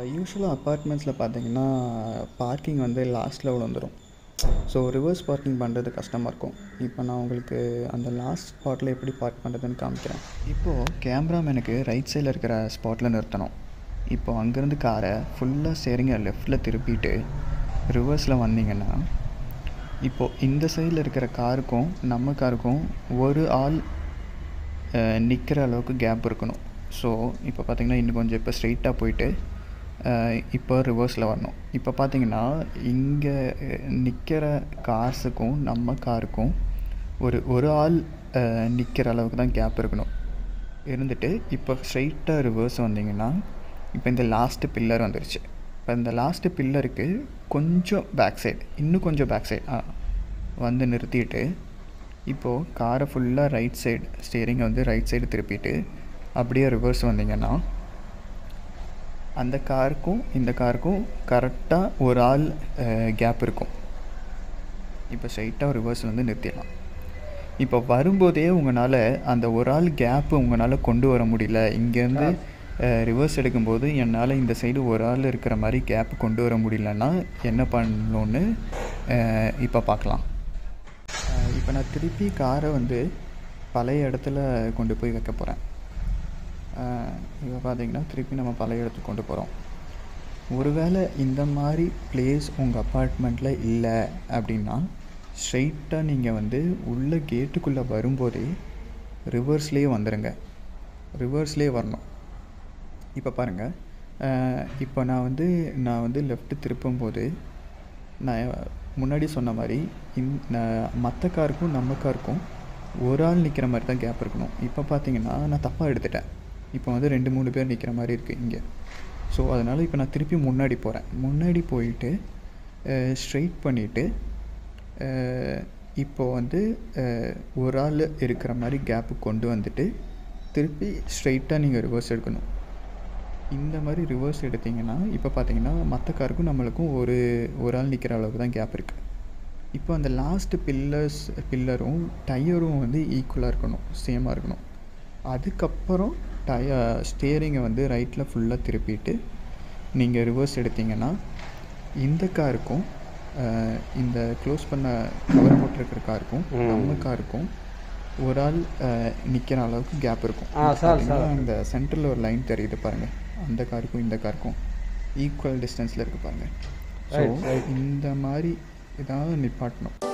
யூஸ்வலாக அப்பார்ட்மெண்ட்ஸில் பார்த்தீங்கன்னா பார்க்கிங் வந்து லாஸ்ட் லெவல் வந்துடும் ஸோ ரிவர்ஸ் பார்க்கிங் பண்ணுறது கஷ்டமாக இருக்கும் இப்போ நான் உங்களுக்கு அந்த லாஸ்ட் ஸ்பாட்டில் எப்படி பார்க் பண்ணுறதுன்னு காமிக்கிறேன் இப்போது கேமராமேனுக்கு ரைட் சைடில் இருக்கிற ஸ்பாட்டில் நிறுத்தணும் இப்போ அங்கேருந்து காரை ஃபுல்லாக சரிங்க லெஃப்டில் திருப்பிட்டு ரிவர்ஸில் வந்தீங்கன்னா இப்போது இந்த சைடில் இருக்கிற காருக்கும் நம்ம காருக்கும் ஒரு ஆள் நிற்கிற அளவுக்கு கேப் இருக்கணும் ஸோ இப்போ பார்த்தீங்கன்னா இன்னும் கொஞ்சம் இப்போ ஸ்ட்ரெயிட்டாக போயிட்டு அஹ், இப்போ ரிவர்ஸில் வரணும் இப்போ பார்த்தீங்கன்னா இங்கே நிற்கிற கார்ஸுக்கும் நம்ம காருக்கும் ஒரு ஒரு ஆள் நிற்கிற அளவுக்கு தான் கேப் இருக்கணும் இருந்துட்டு இப்போ ஸ்ட்ரெயிட்டாக ரிவர்ஸ் வந்தீங்கன்னா இப்போ இந்த லாஸ்ட்டு பில்லர் வந்துருச்சு இப்போ இந்த லாஸ்ட்டு பில்லருக்கு கொஞ்சம் பேக் சைடு இன்னும் கொஞ்சம் பேக் சைடு ஆ வந்து நிறுத்திட்டு இப்போது காரை ஃபுல்லாக ரைட் சைடு ஸ்டியரிங்கை வந்து ரைட் சைடு திருப்பிட்டு அப்படியே ரிவர்ஸ் வந்தீங்கன்னா அந்த காருக்கும் இந்த காருக்கும் கரெக்டாக ஒரு ஆள் கேப் இருக்கும் இப்போ ஸ்ட்ரைட்டாக ரிவர்ஸில் வந்து நிறுத்திடலாம் இப்போ வரும்போதே உங்களால் அந்த ஒரு ஆள் கேப்பு உங்களால் கொண்டு வர முடியல இங்கேருந்து ரிவர்ஸ் எடுக்கும்போது என்னால் இந்த சைடு ஒரு ஆள் இருக்கிற மாதிரி கேப் கொண்டு வர முடியலன்னா என்ன பண்ணணும்னு அஹ், இப்போ பார்க்கலாம் அஹ், இப்போ நான் திருப்பி காரை வந்து பழைய இடத்துல கொண்டு போய் வைக்க போகிறேன் இப்போ பார்த்தீங்கன்னா திருப்பி நம்ம பழைய இடத்துக்கு கொண்டு போகிறோம் ஒருவேளை இந்த மாதிரி பிளேஸ் உங்கள் அப்பார்ட்மெண்ட்டில் இல்லை அப்படின்னா ஸ்ட்ரெயிட்டாக நீங்கள் வந்து உள்ள கேட்டுக்குள்ளே வரும்போதே ரிவர்ஸ்லேயே வந்துடுங்க ரிவர்ஸ்லேயே வரணும் இப்போ பாருங்கள் இப்போ நான் வந்து நான் வந்து லெஃப்ட்டு திருப்பும்போது நான் முன்னாடி சொன்ன மாதிரி இந் மற்ற காருக்கும் நம்ம காருக்கும் ஒரு ஆள் நிற்கிற மாதிரி தான் கேப் இருக்கணும் இப்போ பார்த்தீங்கன்னா நான் தப்பாக எடுத்துட்டேன் இப்போ வந்து ரெண்டு மூணு பேர் நிற்கிற மாதிரி இருக்குது இங்கே ஸோ அதனால் இப்போ நான் திருப்பி முன்னாடி போகிறேன் முன்னாடி போயிட்டு ஸ்ட்ரெயிட் பண்ணிவிட்டு இப்போ வந்து அஹ், ஒரு ஆள் இருக்கிற மாதிரி கேப்பு கொண்டு வந்துட்டு திருப்பி ஸ்ட்ரெயிட்டாக நீங்கள் ரிவர்ஸ் எடுக்கணும் இந்த மாதிரி ரிவர்ஸ் எடுத்தீங்கன்னா இப்போ பார்த்தீங்கன்னா மற்ற காருக்கும் நம்மளுக்கும் ஒரு ஒரு ஆள் நிற்கிற அளவுக்கு தான் கேப் இருக்குது இப்போ அந்த லாஸ்ட் பில்லர்ஸ் பில்லரும் டயரும் வந்து ஈக்குவலாக இருக்கணும் சேமாக இருக்கணும் அதுக்கப்புறம் டய ஸ்டியரிங்கை வந்து ரைட்டில் ஃபுல்லாக திருப்பிட்டு நீங்கள் ரிவர்ஸ் எடுத்தீங்கன்னா இந்த காருக்கும் அஹ், இந்த க்ளோஸ் பண்ண கவர் போட்டிருக்கிற காருக்கும் நம்ம காருக்கும் ஒரு ஆள் நிற்கிற அளவுக்கு கேப் இருக்கும் ஆ, சார், பார்த்தீங்கன்னா இந்த சென்டரில் ஒரு லைன் தெரியுது பாருங்கள் அந்த காருக்கும் இந்த காருக்கும் ஈக்குவல் டிஸ்டன்ஸில் இருக்குது பாருங்கள் ஸோ Right, right. இந்த மாதிரி ஏதாவது நிப்பாட்டணும்